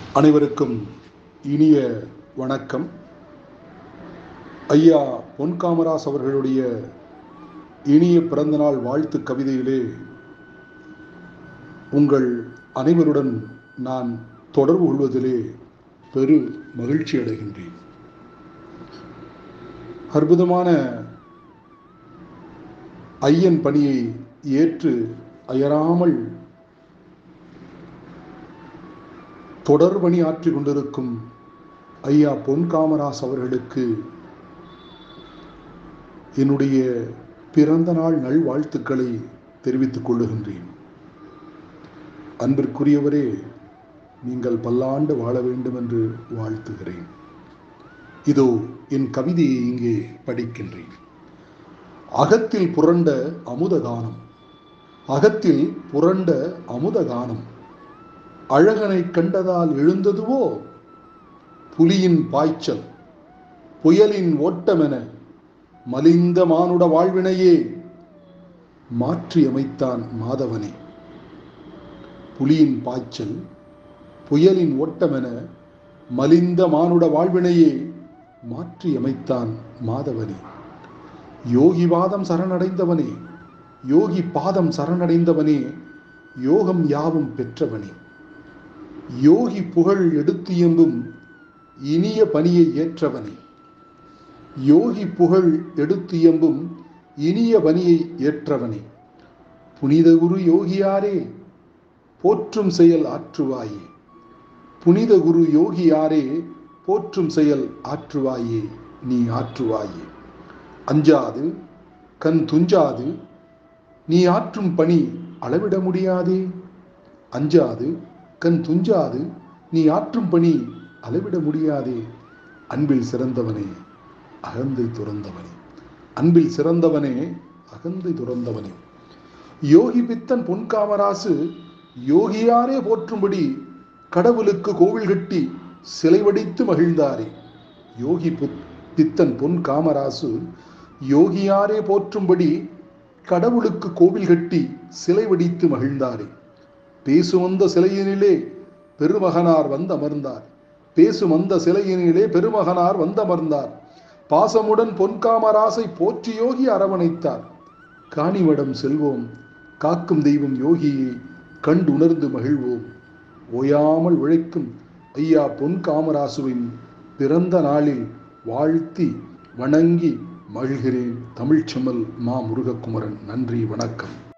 அனைவருக்கும் இனிய வணக்கம் ஐயா பொன் காமராஸ் அவர்களுடைய இனிய பிறந்தநாள் வாழ்த்து கவிதையிலே உங்கள் அனைவருடன் நான் தொடர்பு கொள்வதிலே பெரு மகிழ்ச்சி அடைகின்றேன் அற்புதமான ஐயன் பணியை ஏற்று அயராமல் தொடர் பணி ஆற்றிக் கொண்டிருக்கும் ஐயா பொன் காமராஸ் அவர்களுக்கு என்னுடைய பிறந்த நாள் நல்வாழ்த்துக்களை தெரிவித்துக் கொள்ளுகின்றேன் அன்பிற்குரியவரே நீங்கள் பல்லாண்டு வாழ வேண்டும் என்று வாழ்த்துகிறேன் இதோ என் கவிதையை இங்கே படிக்கின்றேன் அகத்தில் புரண்ட அமுத கானம் அகத்தில் புரண்ட அமுத கானம் அழகனை கண்டதால் எழுந்ததுவோ புலியின் பாய்ச்சல் புயலின் ஓட்டமென மலிந்த மானுட வாழ்வினையே மாற்றி அமைத்தான் மாதவனே புலியின் பாய்ச்சல் புயலின் ஓட்டமென மலிந்த மானுட வாழ்வினையே மாற்றி அமைத்தான் மாதவனே யோகி வாதம் சரணடைந்தவனே யோகி பாதம் சரணடைந்தவனே யோகம் யாவும் பெற்றவனே யோகி புகழ் எடுத்து எம்பும் இனிய பணியை ஏற்றவனே யோகி புகழ் எடுத்து எம்பும் இனிய பணியை ஏற்றவனே புனித குரு யோகியாரே போற்றும் செயல் ஆற்றுவாயே புனித குரு யோகியாரே போற்றும் செயல் ஆற்றுவாயே நீ ஆற்றுவாயே அஞ்சாது கண் துஞ்சாது நீ ஆற்றும் பணி அளவிட முடியாதே அஞ்சாது கண் துஞ்சாது நீ ஆற்றும் பணி அளவிட முடியாதே அன்பில் சிறந்தவனே அகந்தை துறந்தவனே அன்பில் சிறந்தவனே அகந்தை துறந்தவனே யோகி பித்தன் பொன்காமராசு யோகியாரே போற்றும்படி கடவுளுக்கு கோவில் கட்டி சிலை வடித்து மகிழ்ந்தாரே யோகி பித்தன் பொன் காமராசு யோகியாரே போற்றும்படி கடவுளுக்கு கோவில் கட்டி சிலை வடித்து மகிழ்ந்தாரே பேசுமந்த சிலையினிலே பெருமகனார் வந்து அமர்ந்தார் பேசுமந்த சிலையினிலே பெருமகனார் வந்து அமர்ந்தார் பாசமுடன் பொன்காமராசை போற்றி யோகி அரவணைத்தார் காணிவடம் செல்வோம் காக்கும் தெய்வம் யோகியை கண்டு உணர்ந்து மகிழ்வோம் ஓயாமல் உழைக்கும் ஐயா பொன் காமராசுவின் பிறந்த நாளில் வாழ்த்தி வணங்கி மகிழ்கிறேன் தமிழ்ச்செம்மல் மா முருகக்குமரன் நன்றி வணக்கம்